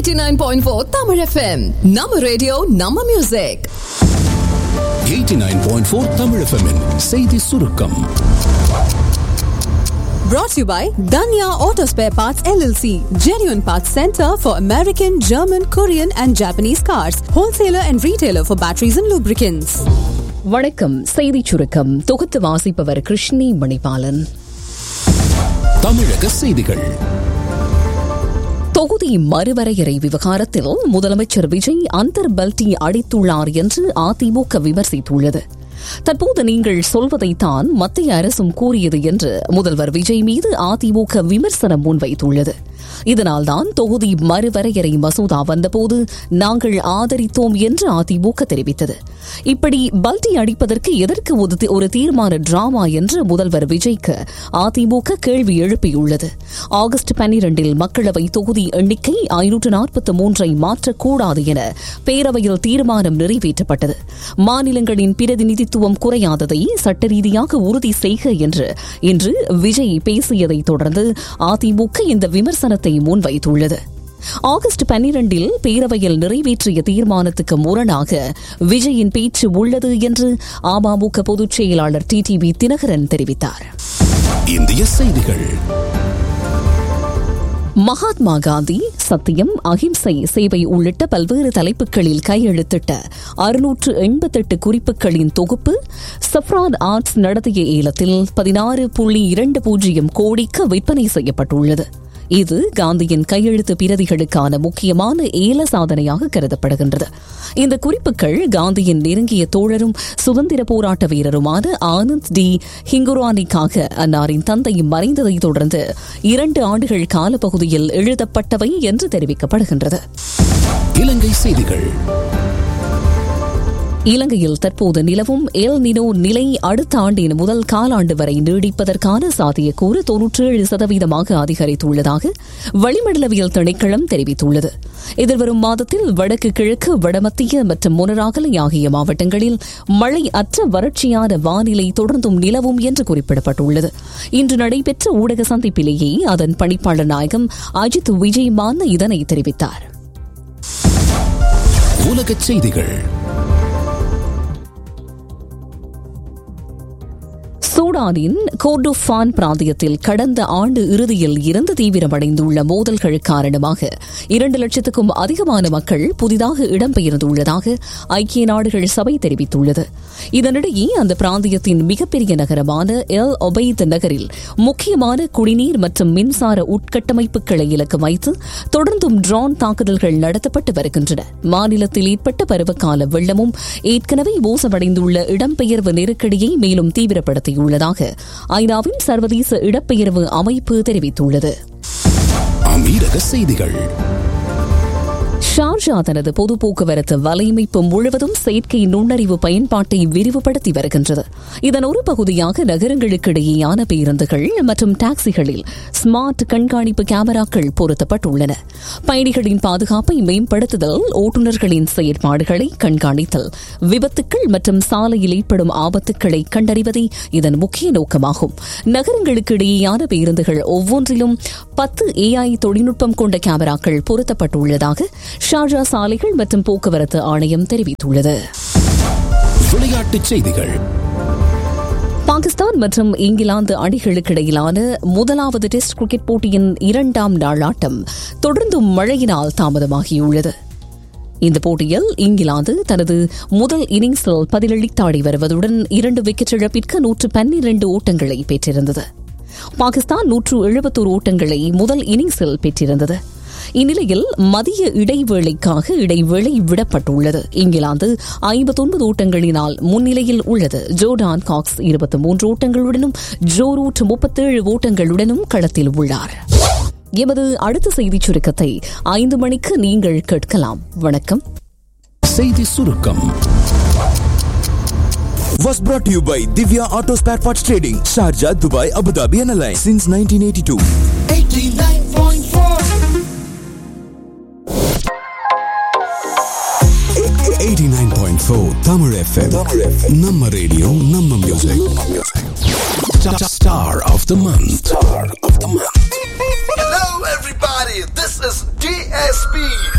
89.4 Tamil FM. நம்ம radio நம்ம music 89.4 Tamil FM -இன் செய்தி சுருக்கம் brought to you by Danya Auto Spare Parts LLC, genuine parts center for American, German, Korean and Japanese cars, wholesaler and retailer for batteries and lubricants. வணக்கம் செய்திச் சுருக்கம் தொகுத்து வாசிப்பவர் கிருஷ்ணி மணிபாலன் தமிழக செய்திகள் தொகுதி மறுவரையறை விவகாரத்தில் முதலமைச்சர் விஜய் அந்தர் பல்டி அடித்துள்ளார் என்று அதிமுக விமர்சித்துள்ளது தற்போது நீங்கள் சொல்வதைத்தான் மத்திய அரசும் கூறியது என்று முதல்வர் விஜய் மீது அதிமுக விமர்சனம் முன்வைத்துள்ளது இதனால்தான் தொகுதி மறுவரையறை மசோதா வந்தபோது நாங்கள் ஆதரித்தோம் என்று அதிமுக தெரிவித்தது இப்படி பல்டி அடிப்பதற்கு எதற்கு ஒரு- ஒரு தீர்மான டிராமா என்று முதல்வர் விஜய்க்கு அதிமுக கேள்வி எழுப்பியுள்ளது ஆகஸ்ட் பன்னிரண்டில் மக்களவை தொகுதி எண்ணிக்கை ஐநூற்று நாற்பத்தி மூன்றை மாற்றக்கூடாது என பேரவையில் தீர்மானம் நிறைவேற்றப்பட்டது மாநிலங்களின் பிரதிநிதித்துவம் குறையாததை சட்ட ரீதியாக உறுதி செய்க என்று இன்று விஜய் பேசியதைத் தொடர்ந்து அதிமுக இந்த விமர்சனத்தை முன்வைத்துள்ளது ஆகஸ்ட் பன்னிரண்டில் பேரவையில் நிறைவேற்றிய தீர்மானத்துக்கு முரணாக விஜயின் பேச்சு உள்ளது என்று அமமுக பொதுச் செயலாளர் டிடிவி தினகரன் தெரிவித்தார் இந்திய செய்திகள் மகாத்மா காந்தி சத்தியம் அகிம்சை சேவை உள்ளிட்ட பல்வேறு தலைப்புகளில் கையெழுத்திட்ட அறுநூற்று எண்பத்தெட்டு குறிப்புகளின் தொகுப்பு சஃப்ரான் ஆர்ட்ஸ் நடத்திய ஏலத்தில் பதினாறு புள்ளி இரண்டு பூஜ்ஜியம் கோடிக்கு விற்பனை செய்யப்பட்டுள்ளது இது காந்தியின் கையெழுத்து பிரதிகளுக்கான முக்கியமான ஏல சாதனையாக கருதப்படுகின்றது இந்த குறிப்புகள் காந்தியின் நெருங்கிய தோழரும் சுதந்திர போராட்ட வீரருமான ஆனந்த் டி ஹிங்குரானிக்காக அன்னாரின் தந்தை மறைந்ததை தொடர்ந்து இரண்டு ஆண்டுகள் காலப்பகுதியில் எழுதப்பட்டவை என்று தெரிவிக்கப்படுகின்றது இலங்கை செய்திகள் இலங்கையில் தற்போது நிலவும் எல் நினோ நிலை அடுத்த ஆண்டின் முதல் காலாண்டு வரை நீடிப்பதற்கான சாத்தியக்கூறு தொன்னூற்றேழு சதவீதமாக அதிகரித்துள்ளதாக வளிமண்டலவியல் திணைக்களம் தெரிவித்துள்ளது எதிர்வரும் மாதத்தில் வடக்கு கிழக்கு வடமத்திய மற்றும் முனராகலை ஆகிய மாவட்டங்களில் மழை அற்ற வறட்சியான வானிலை தொடர்ந்தும் நிலவும் என்று குறிப்பிடப்பட்டுள்ளது இன்று நடைபெற்ற ஊடக சந்திப்பிலேயே அதன் பணிப்பாளர் நாயகம் அஜித் விஜய்மான் இதனை தெரிவித்தார் உலகச் செய்திகள் சூடானின் கோர்டோஃபான் பிராந்தியத்தில் கடந்த ஆண்டு இறுதியில் இருந்து தீவிரமடைந்துள்ள மோதல்கள் காரணமாக இரண்டு லட்சத்துக்கும் அதிகமான மக்கள் புதிதாக இடம்பெயர்ந்துள்ளதாக ஐக்கிய நாடுகள் சபை தெரிவித்துள்ளது இதனிடையே அந்த பிராந்தியத்தின் மிகப்பெரிய நகரமான எல் ஒபைத் நகரில் முக்கியமான குடிநீர் மற்றும் மின்சார உட்கட்டமைப்புகளை இலக்கு வைத்து தொடர்ந்தும் ட்ரோன் தாக்குதல்கள் நடத்தப்பட்டு வருகின்றன மாநிலத்தில் ஏற்பட்ட பருவகால வெள்ளமும் ஏற்கனவே மோசமடைந்துள்ள இடம்பெயர்வு நெருக்கடியை மேலும் தீவிரப்படுத்தியுள்ளதாக ஐநாவின் சர்வதேச இடப்பெயர்வு அமைப்பு தெரிவித்துள்ளது அமீரக செய்திகள் ஷார்ஜா தனது பொது போக்குவரத்து வலையமைப்பு முழுவதும் செயற்கை நுண்ணறிவு பயன்பாட்டை விரிவுபடுத்தி வருகின்றது இதன் ஒரு பகுதியாக நகரங்களுக்கு இடையேயான பேருந்துகள் மற்றும் டாக்ஸிகளில் ஸ்மார்ட் கண்காணிப்பு கேமராக்கள் பொருத்தப்பட்டுள்ளன பயணிகளின் பாதுகாப்பை மேம்படுத்துதல் ஓட்டுநர்களின் செயற்பாடுகளை கண்காணித்தல் விபத்துக்கள் மற்றும் சாலையில் ஏற்படும் ஆபத்துக்களை கண்டறிவதே இதன் முக்கிய நோக்கமாகும் நகரங்களுக்கு இடையேயான பேருந்துகள் ஒவ்வொன்றிலும் பத்து ஏஐ தொழில்நுட்பம் கொண்ட கேமராக்கள் பொருத்தப்பட்டுள்ளதாக ஷார்ஜா சாலைகள் மற்றும் போக்குவரத்து ஆணையம் தெரிவித்துள்ளது விளையாட்டுச் செய்திகள் பாகிஸ்தான் மற்றும் இங்கிலாந்து அணிகளுக்கிடையிலான முதலாவது டெஸ்ட் கிரிக்கெட் போட்டியின் இரண்டாம் நாள் ஆட்டம் தொடர்ந்தும் மழையினால் தாமதமாகியுள்ளது இந்த போட்டியில் இங்கிலாந்து தனது முதல் இன்னிங்ஸில் பதிலளித்தாடி வருவதுடன் இரண்டு விக்கெட் இழப்பிற்கு நூற்று பன்னிரண்டு ஓட்டங்களை பெற்றிருந்தது பாகிஸ்தான் நூற்று எழுபத்தோரு ஓட்டங்களை முதல் இன்னிங்ஸில் பெற்றிருந்தது இந்நிலையில் மதிய இடைவேளைக்காக இடைவேளை விடப்பட்டுள்ளது இங்கிலாந்து ஐம்பத்தொன்பது ஓட்டங்களினால் முன்னிலையில் உள்ளது ஜோர்டான் காக்ஸ் இருபத்தி மூன்று ஓட்டங்களுடனும் ஜோ ரூட் முப்பத்தேழு ஓட்டங்களுடனும் களத்தில் உள்ளார் எமது அடுத்த செய்திச் சுருக்கத்தை ஐந்து மணிக்கு நீங்கள் கேட்கலாம் வணக்கம் செய்தி சுருக்கம் was brought to you by Divya Auto Spare Parts Trading, Sharjah, Dubai, Abu Dhabi, and Alliance since 1982. 89.4 Tamil FM. நம்ம ரேடியோ நம்ம music Star of the month. Star of the month. Hello, everybody. This is DSP.